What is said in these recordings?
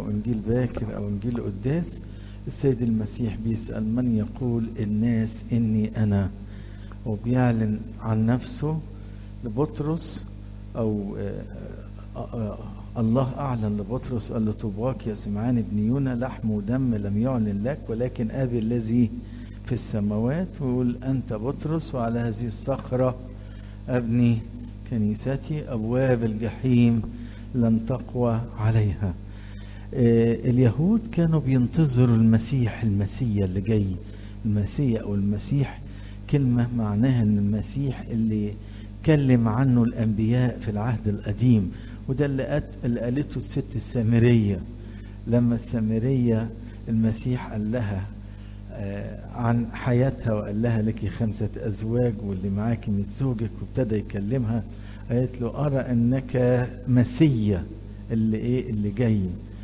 إنجيل باكر أو إنجيل قداس السيد المسيح بيسأل من يقول الناس إني أنا وبيعلن عن نفسه لبطرس أو آه، آه، آه، الله أعلن لبطرس قال له طوباك يا سمعان ابن يونا لحم ودم لم يعلن لك ولكن أبي الذي في السماوات ويقول أنت بطرس وعلى هذه الصخرة أبني كنيستي أبواب الجحيم لن تقوى عليها آه، اليهود كانوا بينتظروا المسيح المسيا اللي جاي المسيا أو المسيح كلمة معناها أن المسيح اللي كلم عنه الأنبياء في العهد القديم وده اللي, قت... اللي قالته الست السامرية لما السامرية المسيح قال لها آه، عن حياتها وقال لها لك خمسة أزواج واللي معاك من زوجك وابتدى يكلمها قالت له أرى أنك مسيا اللي إيه اللي جاي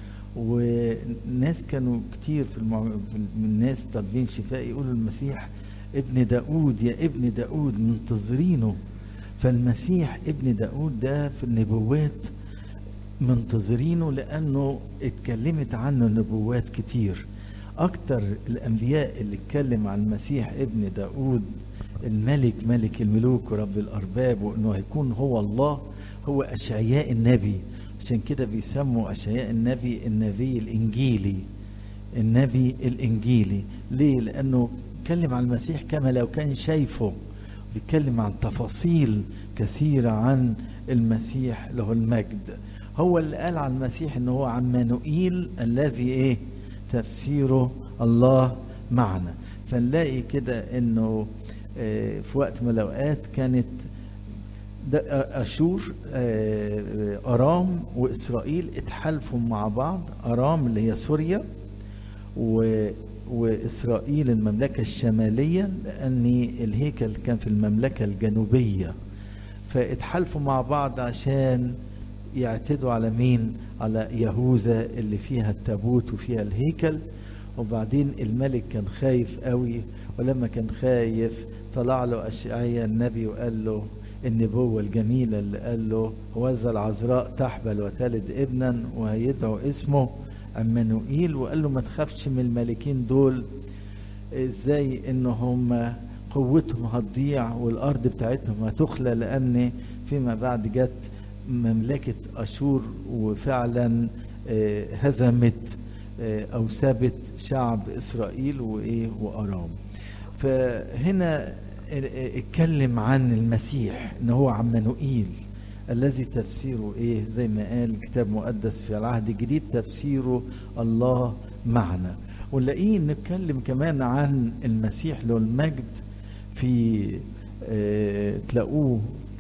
وناس كانوا كتير في, المع... في الناس طالبين شفاء يقولوا المسيح ابن داود يا ابن داود منتظرينه فالمسيح ابن داود ده في النبوات منتظرينه لأنه اتكلمت عنه نبوات كتير أكتر الأنبياء اللي اتكلم عن المسيح ابن داود الملك ملك الملوك ورب الأرباب وأنه هيكون هو الله هو أشعياء النبي عشان كده بيسموا أشعياء النبي النبي الإنجيلي النبي الإنجيلي ليه؟ لأنه اتكلم عن المسيح كما لو كان شايفه بيتكلم عن تفاصيل كثيرة عن المسيح له المجد هو اللي قال عن المسيح انه هو عمانوئيل الذي ايه تفسيره الله معنا فنلاقي كده انه آه، في وقت من الاوقات كانت ده اشور آه، ارام واسرائيل اتحالفوا مع بعض ارام اللي هي سوريا و وإسرائيل المملكة الشمالية لأن الهيكل كان في المملكة الجنوبية فاتحالفوا مع بعض عشان يعتدوا على مين على يهوذا اللي فيها التابوت وفيها الهيكل وبعدين الملك كان خايف قوي ولما كان خايف طلع له أشعيا النبي وقال له النبوة الجميلة اللي قال له وذا العذراء تحبل وتلد ابنا وهيدعو اسمه عمانوئيل وقال له ما تخافش من الملكين دول ازاي ان هم قوتهم هتضيع والارض بتاعتهم هتخلى لان فيما بعد جت مملكة اشور وفعلا آه، هزمت آه، او سابت شعب اسرائيل وايه وارام فهنا اتكلم عن المسيح ان هو عمانوئيل الذي تفسيره ايه زي ما قال الكتاب المقدس في العهد الجديد تفسيره الله معنا ونلاقيه نتكلم كمان عن المسيح له المجد في اه تلاقوه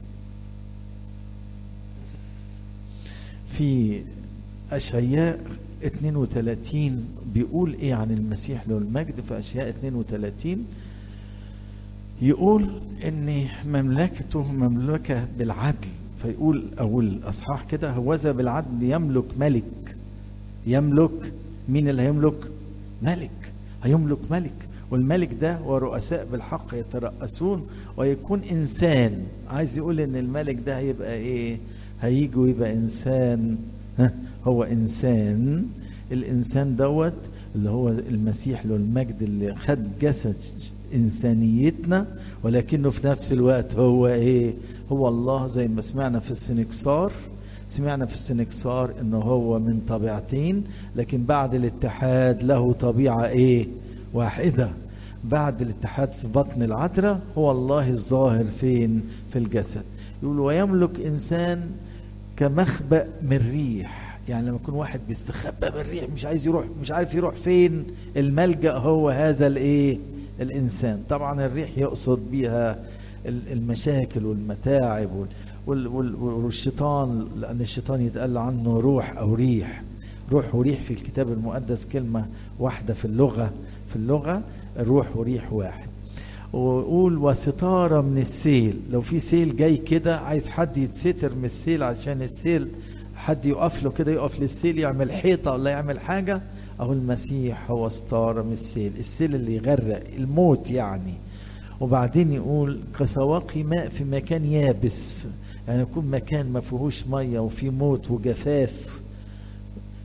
في اشعياء 32 بيقول ايه عن المسيح له المجد في اشعياء 32 يقول ان مملكته مملكه بالعدل فيقول او الاصحاح كده هوذا بالعدل يملك ملك يملك مين اللي هيملك ملك هيملك ملك والملك ده ورؤساء بالحق يترأسون ويكون انسان عايز يقول ان الملك ده هيبقى ايه هيجي ويبقى انسان ها هو انسان الانسان دوت اللي هو المسيح له المجد اللي خد جسد انسانيتنا ولكنه في نفس الوقت هو ايه هو الله زي ما سمعنا في السنكسار سمعنا في السنكسار انه هو من طبيعتين لكن بعد الاتحاد له طبيعه ايه واحده بعد الاتحاد في بطن العذراء هو الله الظاهر فين في الجسد يقول ويملك انسان كمخبأ من ريح يعني لما يكون واحد بيستخبى من الريح مش عايز يروح مش عارف يروح فين الملجأ هو هذا الايه الانسان طبعا الريح يقصد بيها المشاكل والمتاعب والشيطان لان الشيطان يتقال عنه روح او ريح روح وريح في الكتاب المقدس كلمه واحده في اللغه في اللغه روح وريح واحد ويقول وستارة من السيل لو في سيل جاي كده عايز حد يتستر من السيل عشان السيل حد يقف له كده يقف للسيل يعمل حيطة ولا يعمل حاجة أو المسيح هو ستارة من السيل السيل اللي يغرق الموت يعني وبعدين يقول كسواقي ماء في مكان يابس يعني يكون مكان ما فيهوش ميه وفي موت وجفاف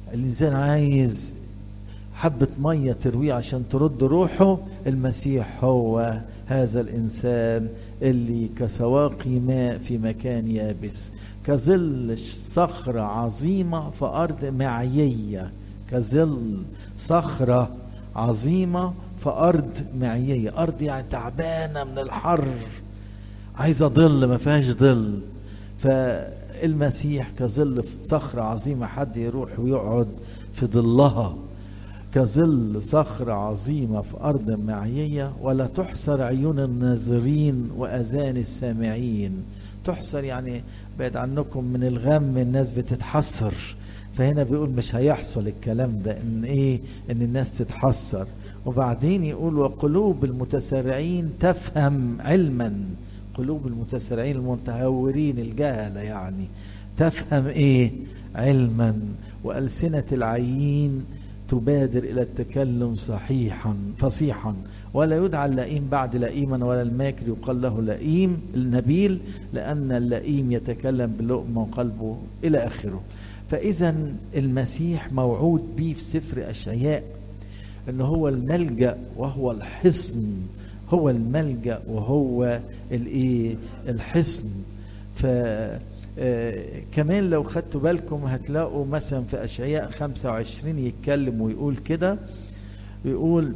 الإنسان عايز حبة مية ترويه عشان ترد روحه المسيح هو هذا الإنسان اللي كسواقي ماء في مكان يابس كظل صخرة عظيمة في أرض معيية كظل صخرة عظيمة في أرض معيية أرض يعني تعبانة من الحر عايزة ظل ما فيهاش ظل فالمسيح كظل صخرة عظيمة حد يروح ويقعد في ظلها كظل صخرة عظيمة في أرض معيية ولا تحصر عيون الناظرين وأذان السامعين تحصر يعني بعد عنكم من الغم الناس بتتحسر فهنا بيقول مش هيحصل الكلام ده ان ايه ان الناس تتحسر وبعدين يقول وقلوب المتسرعين تفهم علما قلوب المتسرعين المتهورين الجهلة يعني تفهم ايه علما وألسنة العيين تبادر إلى التكلم صحيحا فصيحا ولا يدعى اللئيم بعد لئيما ولا الماكر يقال له لئيم النبيل لأن اللئيم يتكلم بلقمة وقلبه إلى آخره فإذا المسيح موعود به في سفر أشعياء أنه هو الملجأ وهو الحصن هو الملجأ وهو الايه الحصن ف آه كمان لو خدتوا بالكم هتلاقوا مثلا في أشعياء 25 يتكلم ويقول كده يقول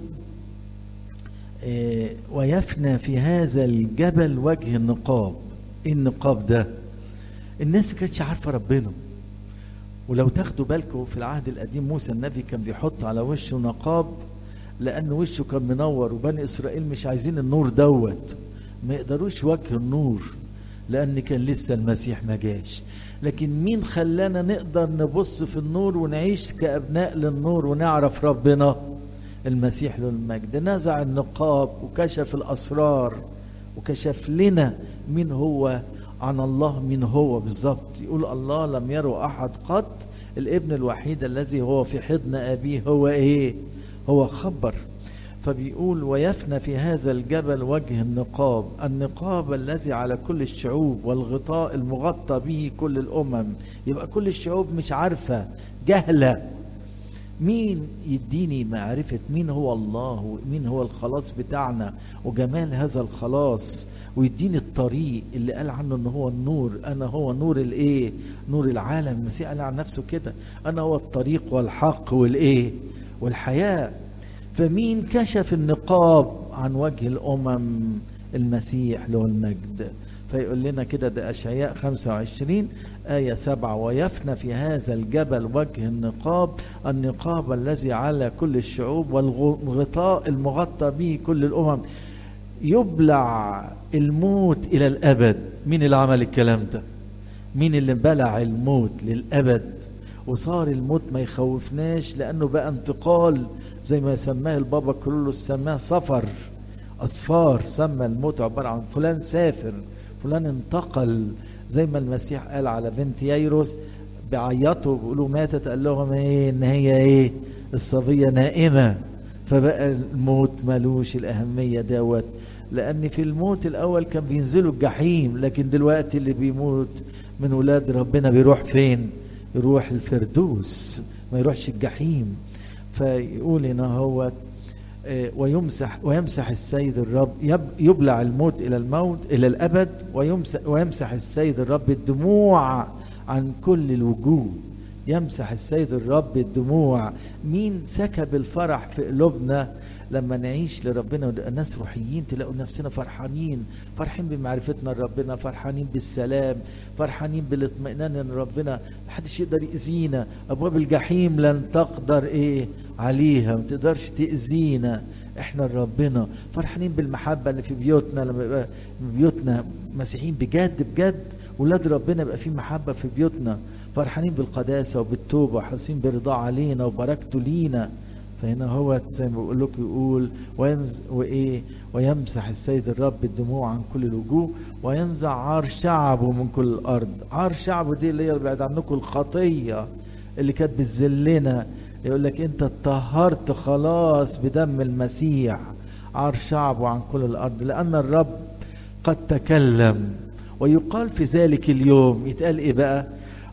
آه ويفنى في هذا الجبل وجه النقاب ايه النقاب ده الناس ما كانتش عارفه ربنا ولو تاخدوا بالكم في العهد القديم موسى النبي كان بيحط على وشه نقاب لأن وشه كان منور وبني إسرائيل مش عايزين النور دوت ما يقدروش وجه النور لأن كان لسه المسيح ما جاش لكن مين خلانا نقدر نبص في النور ونعيش كأبناء للنور ونعرف ربنا المسيح له المجد نزع النقاب وكشف الأسرار وكشف لنا مين هو عن الله مين هو بالظبط يقول الله لم يروا أحد قط الابن الوحيد الذي هو في حضن أبيه هو إيه هو خبر فبيقول ويفنى في هذا الجبل وجه النقاب النقاب الذي على كل الشعوب والغطاء المغطى به كل الأمم يبقى كل الشعوب مش عارفة جهلة مين يديني معرفة مين هو الله ومين هو الخلاص بتاعنا وجمال هذا الخلاص ويديني الطريق اللي قال عنه ان هو النور انا هو نور الايه نور العالم المسيح قال عن نفسه كده انا هو الطريق والحق والايه والحياة فمين كشف النقاب عن وجه الأمم المسيح له المجد فيقول لنا كده ده أشعياء 25 آية 7 ويفنى في هذا الجبل وجه النقاب النقاب الذي على كل الشعوب والغطاء المغطى به كل الأمم يبلع الموت إلى الأبد مين اللي عمل الكلام ده مين اللي بلع الموت للأبد وصار الموت ما يخوفناش لانه بقى انتقال زي ما سماه البابا كرولوس سماه سفر اصفار سمى الموت عباره عن فلان سافر فلان انتقل زي ما المسيح قال على بنت ييروس بيعيطوا بيقولوا ماتت قال لهم ايه ان هي ايه الصبيه نائمه فبقى الموت ملوش الاهميه دوت لان في الموت الاول كان بينزلوا الجحيم لكن دلوقتي اللي بيموت من ولاد ربنا بيروح فين يروح الفردوس ما يروحش الجحيم فيقول هنا هو ويمسح ويمسح السيد الرب يبلع الموت الى الموت الى الابد ويمسح ويمسح السيد الرب الدموع عن كل الوجوه يمسح السيد الرب الدموع مين سكب الفرح في قلوبنا لما نعيش لربنا ونبقى ناس روحيين تلاقوا نفسنا فرحانين فرحين بمعرفتنا لربنا فرحانين بالسلام فرحانين بالاطمئنان ان ربنا محدش يقدر يأذينا ابواب الجحيم لن تقدر ايه عليها ما تقدرش تأذينا احنا لربنا فرحانين بالمحبه اللي في بيوتنا لما يبقى بيوتنا مسيحيين بجد بجد ولاد ربنا يبقى في محبه في بيوتنا فرحانين بالقداسه وبالتوبه وحاسين برضاه علينا وبركته لينا فهنا هو زي ما بقول لكم يقول وينز وايه ويمسح السيد الرب الدموع عن كل الوجوه وينزع عار شعبه من كل الارض عار شعبه دي اللي هي بعد عنكم الخطيه اللي كانت بتذلنا يقول لك انت اتطهرت خلاص بدم المسيح عار شعبه عن كل الارض لان الرب قد تكلم ويقال في ذلك اليوم يتقال ايه بقى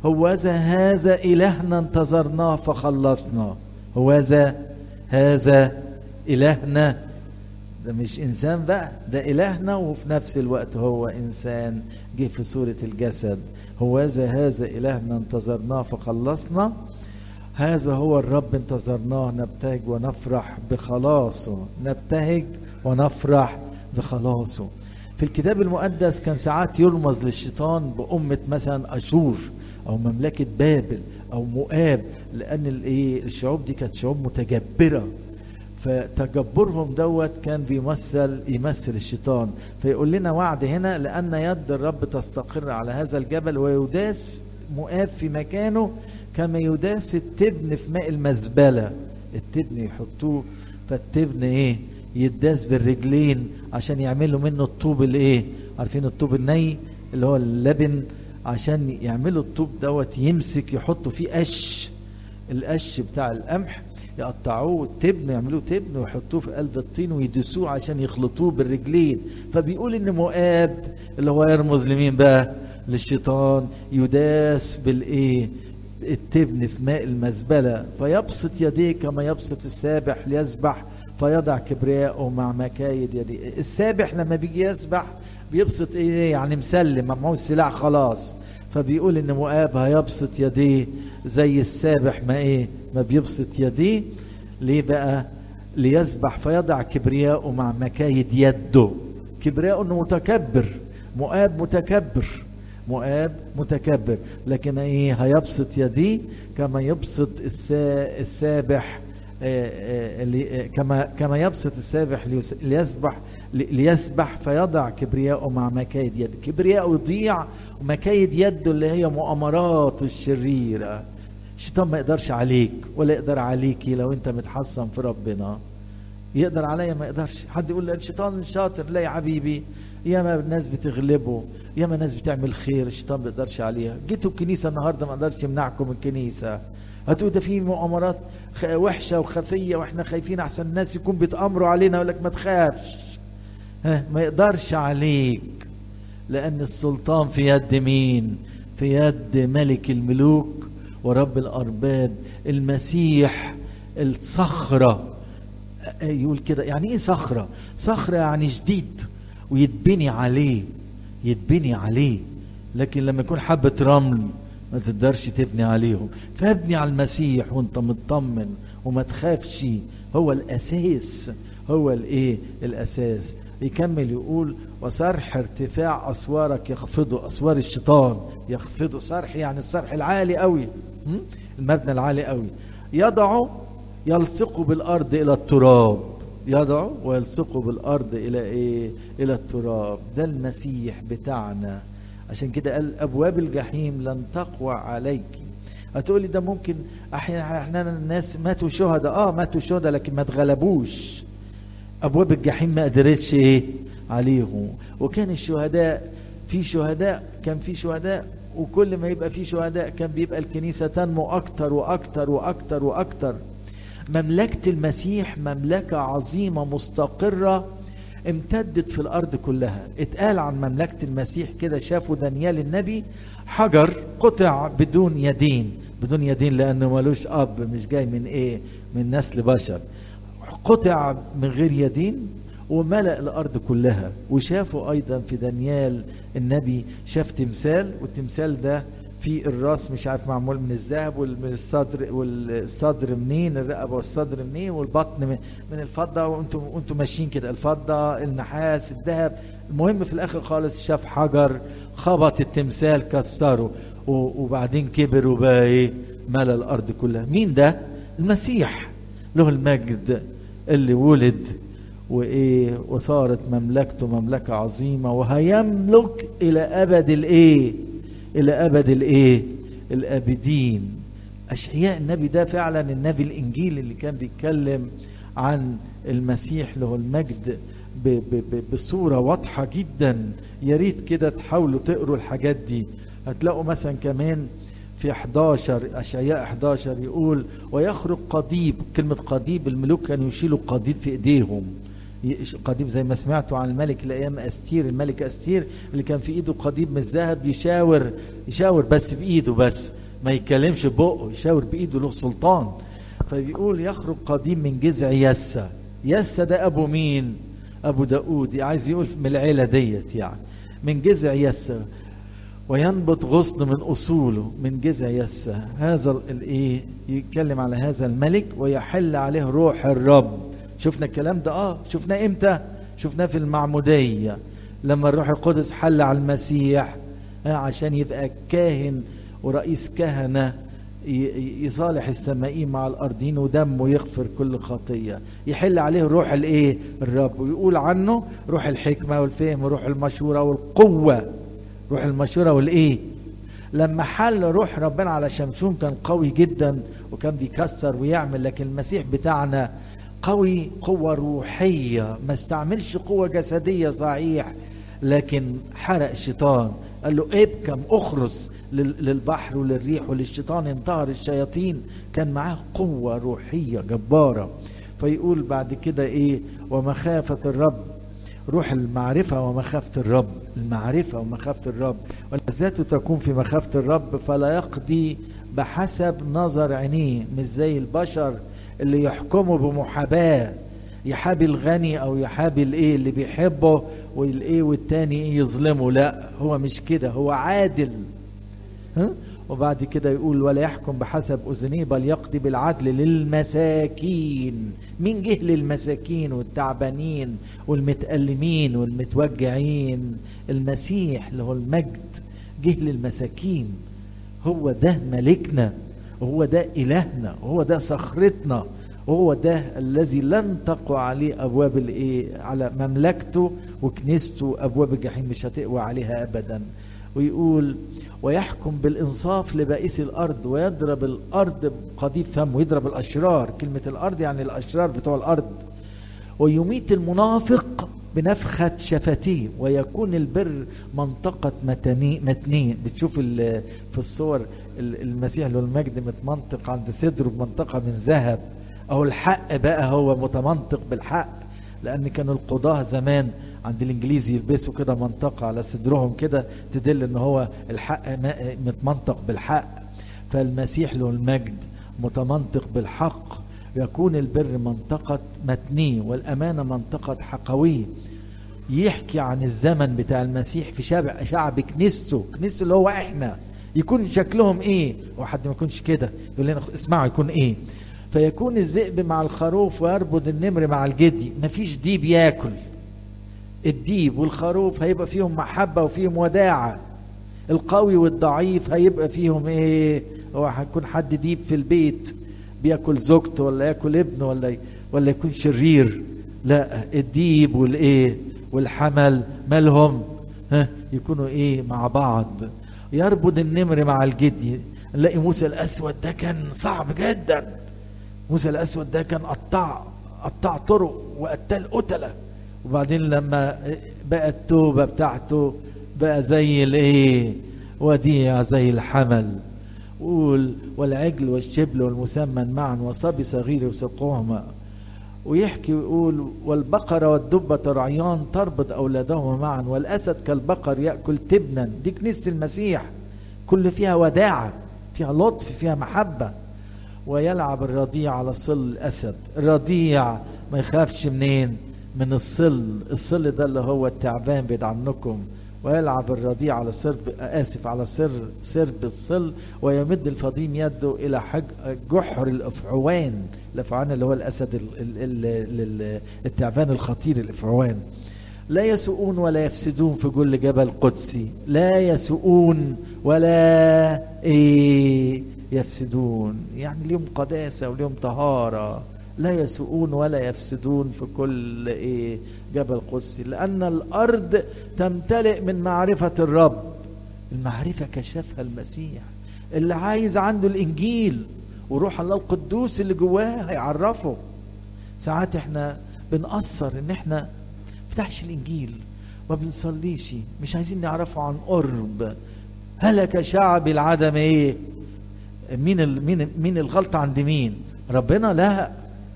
هوذا هذا إلهنا انتظرناه فخلصنا هوذا هذا إلهنا ده مش إنسان بقى ده إلهنا وفي نفس الوقت هو إنسان جه في صورة الجسد هوذا هذا إلهنا انتظرناه فخلصنا هذا هو الرب انتظرناه نبتهج ونفرح بخلاصه نبتهج ونفرح بخلاصه في الكتاب المقدس كان ساعات يرمز للشيطان بأمة مثلا أشور أو مملكة بابل أو مؤاب لأن الإيه الشعوب دي كانت شعوب متجبرة فتجبرهم دوت كان بيمثل يمثل الشيطان فيقول لنا وعد هنا لأن يد الرب تستقر على هذا الجبل ويداس مؤاب في مكانه كما يداس التبن في ماء المزبلة التبن يحطوه فالتبن ايه يداس بالرجلين عشان يعملوا منه الطوب الايه عارفين الطوب الني اللي هو اللبن عشان يعملوا الطوب دوت يمسك يحطوا فيه قش القش بتاع القمح يقطعوه التبن يعملوه تبن ويحطوه في قلب الطين ويدسوه عشان يخلطوه بالرجلين فبيقول ان مؤاب اللي هو يرمز لمين بقى للشيطان يداس بالايه التبن في ماء المزبلة فيبسط يديه كما يبسط السابح ليسبح فيضع كبرياءه مع مكايد يديه السابح لما بيجي يسبح بيبسط ايه يعني مسلم معهوش سلاح خلاص فبيقول ان مؤاب هيبسط يديه زي السابح ما ايه ما بيبسط يديه ليه بقى ليسبح فيضع كبرياءه مع مكايد يده كبرياءه انه متكبر مؤاب متكبر مؤاب متكبر لكن ايه هيبسط يديه كما يبسط السابح كما كما يبسط السابح ليسبح ليسبح فيضع كبرياءه مع مكايد يد كبرياءه يضيع ومكايد يده اللي هي مؤامرات الشريره الشيطان ما يقدرش عليك ولا يقدر عليكي لو انت متحصن في ربنا يقدر عليا ما يقدرش حد يقول لي الشيطان شاطر لا يا حبيبي ياما الناس بتغلبه ياما ناس بتعمل خير الشيطان ما بيقدرش عليها جيتوا الكنيسه النهارده ما قدرش يمنعكم من الكنيسه هتقول ده في مؤامرات وحشه وخفيه واحنا خايفين احسن الناس يكون بيتامروا علينا يقول لك ما تخافش ها ما يقدرش عليك لان السلطان في يد مين في يد ملك الملوك ورب الارباب المسيح الصخره يقول كده يعني ايه صخره صخره يعني جديد ويتبني عليه يتبني عليه لكن لما يكون حبة رمل ما تقدرش تبني عليهم فابني على المسيح وانت مطمن وما تخافش هو الاساس هو الايه الاساس يكمل يقول وصرح ارتفاع اسوارك يخفضه اسوار الشيطان يخفضه صرح يعني الصرح العالي قوي المبنى العالي قوي يضع يلصق بالارض الى التراب يضع ويلصقه بالارض الى ايه الى التراب ده المسيح بتاعنا عشان كده قال ابواب الجحيم لن تقوى عليك هتقولي ده ممكن احيانا الناس ماتوا شهداء اه ماتوا شهداء لكن ما اتغلبوش ابواب الجحيم ما قدرتش ايه عليهم وكان الشهداء في شهداء كان في شهداء وكل ما يبقى في شهداء كان بيبقى الكنيسه تنمو اكتر واكتر واكتر واكتر مملكة المسيح مملكة عظيمة مستقرة امتدت في الأرض كلها اتقال عن مملكة المسيح كده شافوا دانيال النبي حجر قطع بدون يدين بدون يدين لأنه ملوش أب مش جاي من إيه من نسل بشر قطع من غير يدين وملأ الأرض كلها وشافوا أيضا في دانيال النبي شاف تمثال والتمثال ده في الراس مش عارف معمول من الذهب والصدر والصدر منين الرقبه والصدر منين والبطن من الفضه وانتم وانتم ماشيين كده الفضه النحاس الذهب المهم في الاخر خالص شاف حجر خبط التمثال كسره وبعدين كبر وبقى ايه ملا الارض كلها مين ده المسيح له المجد اللي ولد وايه وصارت مملكته مملكه عظيمه وهيملك الى ابد الايه الى ابد الايه الابدين اشعياء النبي ده فعلا النبي الانجيل اللي كان بيتكلم عن المسيح له المجد ب ب ب بصوره واضحه جدا يا ريت كده تحاولوا تقروا الحاجات دي هتلاقوا مثلا كمان في 11 اشعياء 11 يقول ويخرج قضيب كلمه قضيب الملوك كانوا يشيلوا القضيب في ايديهم قضيب زي ما سمعتوا عن الملك الايام استير الملك استير اللي كان في ايده قضيب من الذهب يشاور يشاور بس بايده بس ما يتكلمش بقه يشاور بايده له سلطان فبيقول يخرج قديم من جذع يسا يسا ده ابو مين ابو داود عايز يقول من العيله ديت يعني من جذع يسا وينبت غصن من اصوله من جذع يسا هذا الايه يتكلم على هذا الملك ويحل عليه روح الرب شفنا الكلام ده اه شفناه امتى شفناه في المعموديه لما الروح القدس حل على المسيح آه عشان يبقى كاهن ورئيس كهنه يصالح السمائين مع الارضين ودمه يغفر كل خطيه يحل عليه روح الايه الرب ويقول عنه روح الحكمه والفهم وروح المشوره والقوه روح المشوره والايه لما حل روح ربنا على شمشون كان قوي جدا وكان بيكسر ويعمل لكن المسيح بتاعنا قوي قوة روحية ما استعملش قوة جسدية صحيح لكن حرق الشيطان قال له ابكم اخرس للبحر وللريح وللشيطان انتهر الشياطين كان معاه قوة روحية جبارة فيقول بعد كده ايه ومخافة الرب روح المعرفة ومخافة الرب المعرفة ومخافة الرب والذات تكون في مخافة الرب فلا يقضي بحسب نظر عينيه مش زي البشر اللي يحكموا بمحاباة يحابي الغني او يحابي الايه اللي بيحبه والايه والتاني يظلمه لا هو مش كده هو عادل ها وبعد كده يقول ولا يحكم بحسب اذنيه بل يقضي بالعدل للمساكين مين جه للمساكين والتعبانين والمتألمين والمتوجعين المسيح اللي هو المجد جه للمساكين هو ده ملكنا وهو ده إلهنا وهو ده صخرتنا وهو ده الذي لن تقوى عليه أبواب الإيه على مملكته وكنيسته أبواب الجحيم مش هتقوى عليها أبدا ويقول ويحكم بالإنصاف لبائس الأرض ويضرب الأرض بقضيب فم ويضرب الأشرار كلمة الأرض يعني الأشرار بتوع الأرض ويميت المنافق بنفخة شفتيه ويكون البر منطقة متنين بتشوف في الصور المسيح له المجد متمنطق عند صدره بمنطقة من ذهب أو الحق بقى هو متمنطق بالحق لأن كانوا القضاة زمان عند الإنجليز يلبسوا كده منطقة على صدرهم كده تدل إن هو الحق متمنطق بالحق فالمسيح له المجد متمنطق بالحق يكون البر منطقة متنيه والأمانة منطقة حقوية يحكي عن الزمن بتاع المسيح في شعب شعب كنيسته كنيسته اللي هو احنا يكون شكلهم ايه واحد ما يكونش كده يقول لنا اسمعوا يكون ايه فيكون الذئب مع الخروف ويربط النمر مع الجدي مفيش ديب ياكل الديب والخروف هيبقى فيهم محبة وفيهم وداعة القوي والضعيف هيبقى فيهم ايه هو هيكون حد ديب في البيت بياكل زوجته ولا ياكل ابنه ولا ولا يكون شرير لا الديب والايه والحمل مالهم ها يكونوا ايه مع بعض يربط النمر مع الجدي نلاقي موسى الاسود ده كان صعب جدا موسى الاسود ده كان قطع قطع طرق وقتل قتله وبعدين لما بقى التوبه بتاعته بقى زي الايه وديع زي الحمل قول والعجل والشبل والمسمن معا وصبي صغير يسقوهما ويحكي ويقول والبقرة والدبة ترعيان تربط أولادهما معا والأسد كالبقر يأكل تبنا دي كنيسة المسيح كل فيها وداعة فيها لطف فيها محبة ويلعب الرضيع على صل الأسد الرضيع ما يخافش منين من الصل الصل ده اللي هو التعبان بعيد عنكم ويلعب الرضيع على سرب آسف على سر سرب الصل ويمد الفضيم يده إلى حج جحر الأفعوان الأفعوان اللي هو الأسد ال ال ال التعبان الخطير الأفعوان لا يسوءون ولا يفسدون في كل جبل قدسي لا يسوءون ولا إيه يفسدون يعني ليهم قداسة وليهم طهارة لا يسوءون ولا يفسدون في كل ايه جبل قدسي لان الارض تمتلئ من معرفه الرب المعرفه كشفها المسيح اللي عايز عنده الانجيل وروح الله القدوس اللي جواه هيعرفه ساعات احنا بنقصر ان احنا فتحش الانجيل ما بنصليش مش عايزين نعرفه عن قرب هلك شعب العدم ايه مين ال... مين مين الغلطه عند مين ربنا لا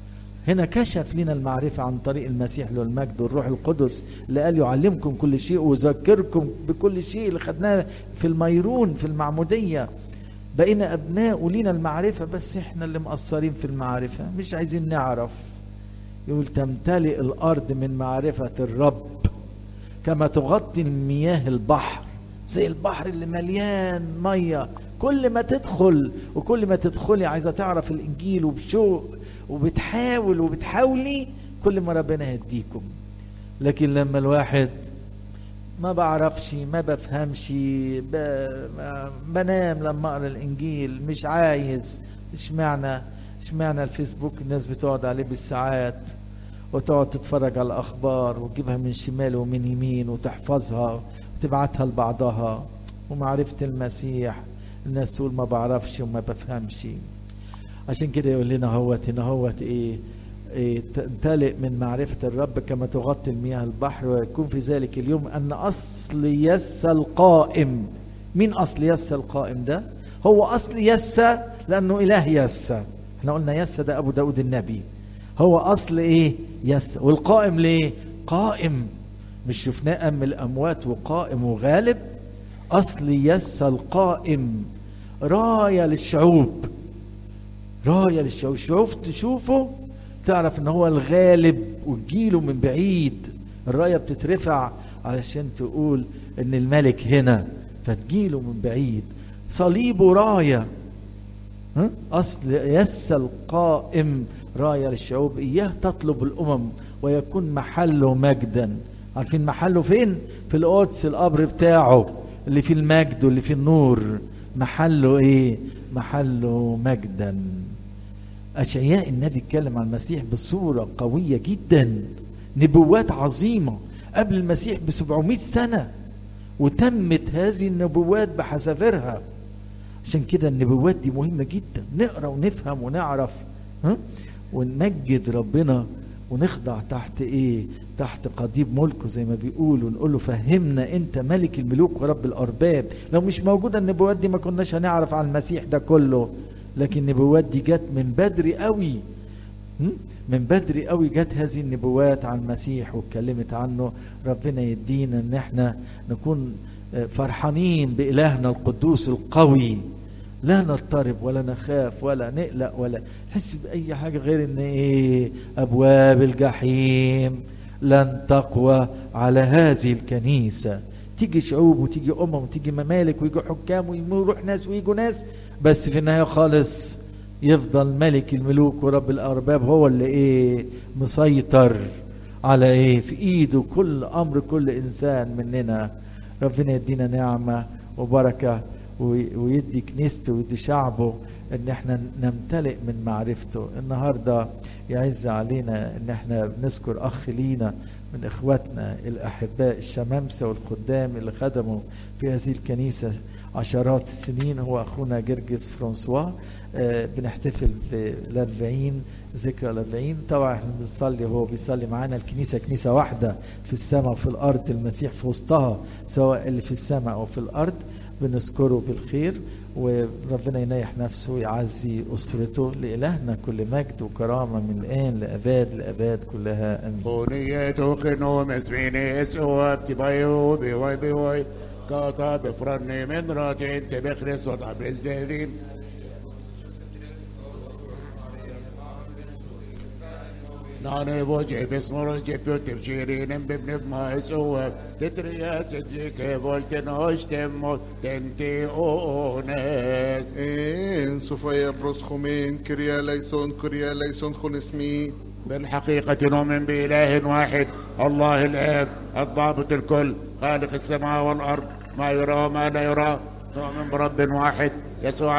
هنا كشف لنا المعرفة عن طريق المسيح له المجد والروح القدس اللي قال يعلمكم كل شيء ويذكركم بكل شيء اللي خدناه في الميرون في المعمودية بقينا أبناء ولينا المعرفة بس احنا اللي مقصرين في المعرفة مش عايزين نعرف يقول تمتلئ الأرض من معرفة الرب كما تغطي المياه البحر زي البحر اللي مليان مية كل ما تدخل وكل ما تدخلي عايزة تعرف الإنجيل وبشوق وبتحاول وبتحاولي كل ما ربنا يهديكم لكن لما الواحد ما بعرفش ما بفهمش ب... بنام لما اقرا الانجيل مش عايز اشمعنى اشمعنى الفيسبوك الناس بتقعد عليه بالساعات وتقعد تتفرج على الاخبار وتجيبها من شمال ومن يمين وتحفظها وتبعتها لبعضها ومعرفه المسيح الناس تقول ما بعرفش وما بفهمش عشان كده يقول لنا هوت هنا هوت ايه إيه تمتلئ من معرفة الرب كما تغطي المياه البحر ويكون في ذلك اليوم أن أصل يس القائم مين أصل يس القائم ده هو أصل يس لأنه إله يس احنا قلنا يس ده أبو داود النبي هو أصل إيه يس والقائم ليه قائم مش شفناه أم الأموات وقائم وغالب أصل يس القائم راية للشعوب راية للشعوب الشعوب تشوفه تعرف ان هو الغالب وتجيله من بعيد الراية بتترفع علشان تقول ان الملك هنا فتجيله من بعيد صليبه راية ها؟ اصل يس القائم راية للشعوب اياه تطلب الامم ويكون محله مجدا عارفين محله فين في القدس القبر بتاعه اللي فيه المجد واللي فيه النور محله ايه محله مجدا أشعياء النبي اتكلم عن المسيح بصورة قوية جدا نبوات عظيمة قبل المسيح ب 700 سنة وتمت هذه النبوات بحذافيرها عشان كده النبوات دي مهمة جدا نقرا ونفهم ونعرف ها؟ ونمجد ربنا ونخضع تحت ايه تحت قضيب ملكه زي ما بيقولوا نقول له فهمنا انت ملك الملوك ورب الارباب لو مش موجوده النبوات دي ما كناش هنعرف عن المسيح ده كله لكن النبوات دي جت من بدري قوي من بدري قوي جت هذه النبوات عن المسيح واتكلمت عنه ربنا يدينا ان احنا نكون فرحانين بإلهنا القدوس القوي لا نضطرب ولا نخاف ولا نقلق ولا نحس بأي حاجة غير ان ايه أبواب الجحيم لن تقوى على هذه الكنيسة تيجي شعوب وتيجي أمم وتيجي ممالك ويجوا حكام ويروح ناس ويجوا ناس بس في النهاية خالص يفضل ملك الملوك ورب الأرباب هو اللي إيه مسيطر على إيه في إيده كل أمر كل إنسان مننا ربنا يدينا نعمة وبركة ويدي كنيسته ويدي شعبه ان احنا نمتلئ من معرفته النهارده يعز علينا ان احنا بنذكر اخ لينا من اخواتنا الاحباء الشمامسه والخدام اللي خدموا في هذه الكنيسه عشرات السنين هو اخونا جرجس فرانسوا آه بنحتفل بالأربعين ذكرى الأربعين طبعا احنا بنصلي هو بيصلي معانا الكنيسة كنيسة واحدة في السماء وفي الأرض المسيح في وسطها سواء اللي في السماء أو في الأرض بنذكره بالخير وربنا ينيح نفسه ويعزي أسرته لإلهنا كل مجد وكرامة من الآن لأباد لأباد كلها أمين Boniyet خنوم اسمين يسوع بتبايو بيواي بيواي قاطع بفرن من راتي انت بخرس وضع برزدين ناني بوجه في اسمه جفيو تبشيرين بابن بما يسوع تترياس جيك فولتن هشتم تنتي اونس إن سوفيا بروسخومين كريا ليسون كريا ليسون خون اسمي بالحقيقة نؤمن بإله واحد الله الآب الضابط الكل خالق السماء والأرض ما يرى وما لا يرى نؤمن برب واحد يسوع